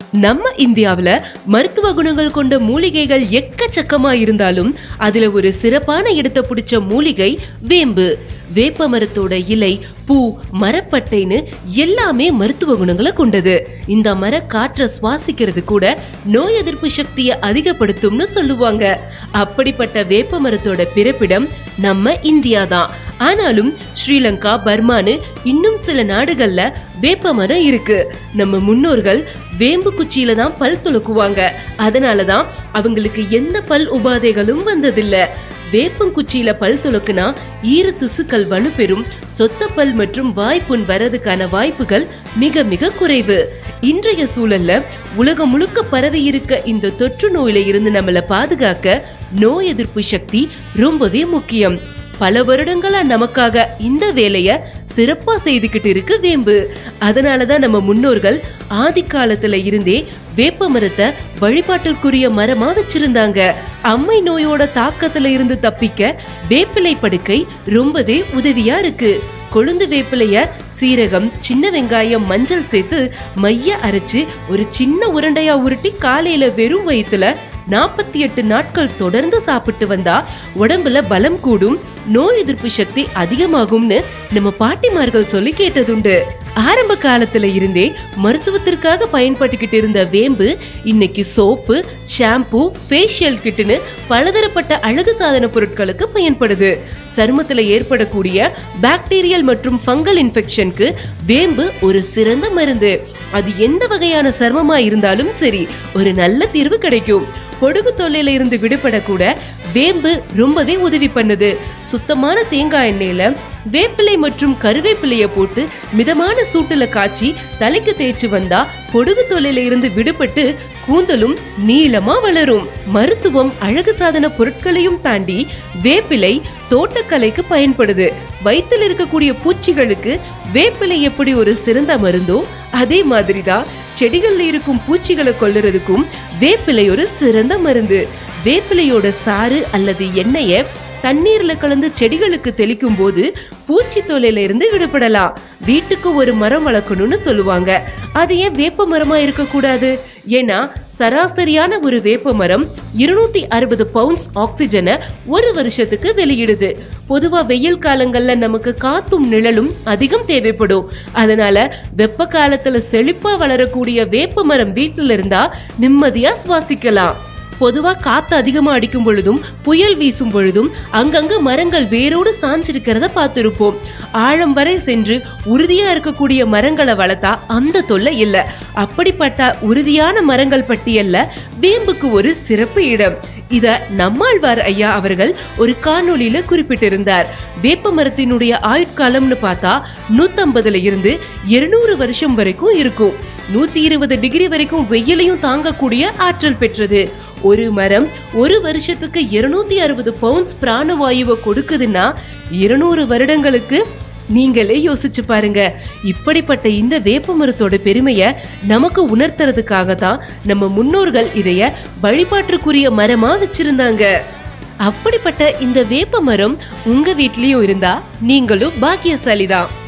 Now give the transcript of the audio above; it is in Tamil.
நம்ம இந்தியாவுல மருத்துவ குணங்கள் கொண்ட மூலிகைகள் எக்கச்சக்கமா இருந்தாலும் அதுல ஒரு சிறப்பான இடத்தை பிடிச்ச மூலிகை வேம்பு வேப்ப மரத்தோட இலை பூ மரப்பட்டைன்னு எல்லாமே மருத்துவ குணங்களை கொண்டது இந்த மர காற்றை சுவாசிக்கிறது கூட நோய் எதிர்ப்பு சக்தியை அதிகப்படுத்தும்னு சொல்லுவாங்க அப்படிப்பட்ட வேப்ப மரத்தோட பிறப்பிடம் நம்ம இந்தியா தான் ஆனாலும் ஸ்ரீலங்கா பர்மான்னு இன்னும் சில நாடுகள்ல வேப்ப மரம் இருக்கு நம்ம முன்னோர்கள் வேம்பு குச்சியில தான் பல் துலக்குவாங்க அதனாலதான் அவங்களுக்கு எந்த பல் உபாதைகளும் வந்ததில்ல வேப்பங்குச்சியில பல் துலக்குனா ஈர திசுக்கள் வலுப்பெறும் சொத்தப்பல் மற்றும் வாய்ப்புண் வரதுக்கான வாய்ப்புகள் மிக மிக குறைவு இன்றைய சூழல்ல உலகம் முழுக்க பரவி இருக்க இந்த தொற்று நோயில இருந்து நம்மள பாதுகாக்க நோய் எதிர்ப்பு சக்தி ரொம்பவே முக்கியம் பல வருடங்களா நமக்காக இந்த வேலைய சிறப்பா செய்துகிட்டு இருக்கு வேம்பு அதனாலதான் நம்ம முன்னோர்கள் ஆதி காலத்துல இருந்தே வேப்ப மரத்தை வழிபாட்டிற்குரிய மரமா வச்சிருந்தாங்க அம்மை நோயோட தாக்கத்துல இருந்து தப்பிக்க வேப்பிலை படுக்கை ரொம்பவே உதவியா இருக்கு கொழுந்து வேப்பிலைய சீரகம் சின்ன வெங்காயம் மஞ்சள் சேர்த்து மைய அரைச்சு ஒரு சின்ன உருண்டையா உருட்டி காலையில வெறும் வயித்துல நாற்பத்தி எட்டு நாட்கள் தொடர்ந்து சாப்பிட்டு வந்தா உடம்புல பலம் கூடும் நோய் எதிர்ப்பு சக்தி அதிகமாகும்னு நம்ம பாட்டிமார்கள் சொல்லி கேட்டதுண்டு ஆரம்ப காலத்துல இருந்தே மருத்துவத்திற்காக பயன்பட்டுக்கிட்டு இருந்த வேம்பு இன்னைக்கு சோப்பு ஷாம்பு ஃபேஷியல் கிட்டுன்னு பலதரப்பட்ட அழகு சாதன பொருட்களுக்கு பயன்படுது சருமத்துல ஏற்படக்கூடிய பாக்டீரியல் மற்றும் ஃபங்கல் இன்ஃபெக்ஷனுக்கு வேம்பு ஒரு சிறந்த மருந்து அது எந்த வகையான சருமமா இருந்தாலும் சரி ஒரு நல்ல தீர்வு கிடைக்கும் பொடுகு தொல்லையில இருந்து விடுபட வேம்பு ரொம்பவே உதவி பண்ணுது சுத்தமான தேங்காய் எண்ணெயில வேப்பிலை மற்றும் கருவேப்பிலைய போட்டு மிதமான சூட்டுல காய்ச்சி தலைக்கு தேய்ச்சி வந்தா பொடுகு தொல்லையில இருந்து விடுபட்டு கூந்தலும் நீளமா வளரும் மருத்துவம் அழகு சாதன பொருட்களையும் தாண்டி வேப்பிலை தோட்டக்கலைக்கு பயன்படுது வயித்துல இருக்கக்கூடிய பூச்சிகளுக்கு வேப்பிலை எப்படி ஒரு சிறந்த மருந்தோ அதே மாதிரிதான் செடிகள்ல இருக்கும் பூச்சிகளை கொல்லுறதுக்கும் வேப்பிலை ஒரு சிறந்த மருந்து வேப்பிலையோட சாறு அல்லது எண்ணெயை தண்ணீர்ல கலந்து செடிகளுக்கு தெளிக்கும் போது பூச்சி தொல்லையில இருந்து விடுபடலாம் வீட்டுக்கு ஒரு மரம் வளர்க்கணும்னு சொல்லுவாங்க அது ஏன் வேப்ப மரமா இருக்க கூடாது ஏன்னா சராசரியான ஒரு வேப்ப மரம் இருநூத்தி அறுபது பவுண்ட்ஸ் ஆக்சிஜனை ஒரு வருஷத்துக்கு வெளியிடுது பொதுவா வெயில் காலங்கள்ல நமக்கு காத்தும் நிழலும் அதிகம் தேவைப்படும் அதனால வெப்ப காலத்துல செழிப்பா வளரக்கூடிய வேப்ப மரம் வீட்டுல இருந்தா நிம்மதியா சுவாசிக்கலாம் பொதுவா காத்து அதிகமா அடிக்கும் பொழுதும் புயல் வீசும் பொழுதும் அங்கங்க மரங்கள் வேரோடு சாஞ்சிருக்கிறத பார்த்திருப்போம் ஆழம் வரை சென்று உறுதியா இருக்கக்கூடிய மரங்களை வளர்த்தா அந்த தொல்லை இல்ல அப்படிப்பட்ட உறுதியான மரங்கள் பட்டியல்ல வேம்புக்கு ஒரு சிறப்பு இடம் இத நம்மாழ்வார் ஐயா அவர்கள் ஒரு காணொளியில குறிப்பிட்டிருந்தார் வேப்ப மரத்தினுடைய ஆயுட்காலம்னு பார்த்தா நூத்தம்பதுல இருந்து இருநூறு வருஷம் வரைக்கும் இருக்கும் நூத்தி இருபது டிகிரி வரைக்கும் வெயிலையும் தாங்கக்கூடிய ஆற்றல் பெற்றது ஒரு மரம் ஒரு வருஷத்துக்கு இருநூத்தி அறுபது பவுண்ட்ஸ் பிராணவாயுவை கொடுக்குதுன்னா இருநூறு வருடங்களுக்கு நீங்களே யோசிச்சு பாருங்க இப்படிப்பட்ட இந்த வேப்ப மரத்தோட பெருமைய நமக்கு உணர்த்துறதுக்காக தான் நம்ம முன்னோர்கள் இதைய வழிபாட்டுக்குரிய மரமா வச்சிருந்தாங்க அப்படிப்பட்ட இந்த வேப்ப மரம் உங்க வீட்லயும் இருந்தா நீங்களும் பாக்கியசாலிதான்